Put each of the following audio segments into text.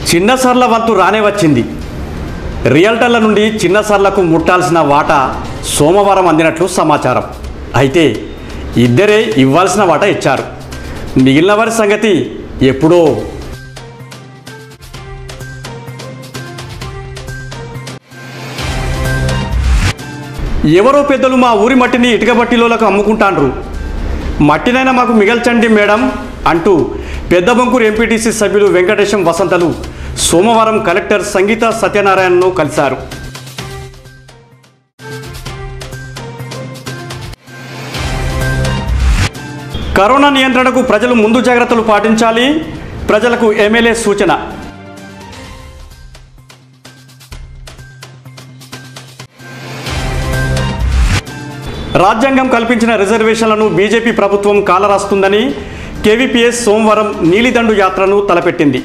చిన్న సర్ల వంతు రానే వచ్చింది రియల్టర్ల నుండి చిన్న సర్లకు ముట్టాల్సిన వాటా సోమవారం అందినట్లు సమాచారం అయితే ఇద్దరే ఇవ్వాల్సిన వాటా ఇచ్చారు మిగిలిన వారి సంగతి ఎప్పుడో ఎవరో పెద్దలు మా ఊరి మట్టిని ఇటుక బట్టిలోలకు అమ్ముకుంటాండ్రు మట్టినైనా మాకు మిగల్చండి మేడం అంటూ పెద్ద బంకూరు ఎంపీటీసీ సభ్యులు వెంకటేశం వసంతలు సోమవారం కలెక్టర్ సంగీత సత్యనారాయణను కలిశారు కరోనా నియంత్రణకు ప్రజలు ముందు జాగ్రత్తలు పాటించాలి ప్రజలకు ఎమ్మెల్యే సూచన రాజ్యాంగం కల్పించిన రిజర్వేషన్లను బీజేపీ ప్రభుత్వం కాలరాస్తుందని కేవీపీఎస్ సోమవారం నీలిదండు యాత్రను తలపెట్టింది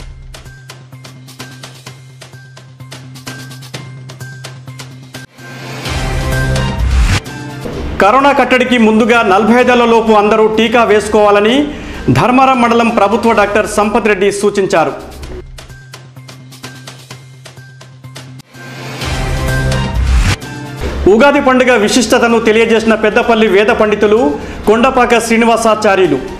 కరోనా కట్టడికి ముందుగా నలభై ఐదేళ్ల లోపు అందరూ టీకా వేసుకోవాలని ధర్మారం మండలం ప్రభుత్వ డాక్టర్ సంపత్ రెడ్డి సూచించారు ఉగాది పండుగ విశిష్టతను తెలియజేసిన పెద్దపల్లి వేద పండితులు కొండపాక శ్రీనివాసాచార్యులు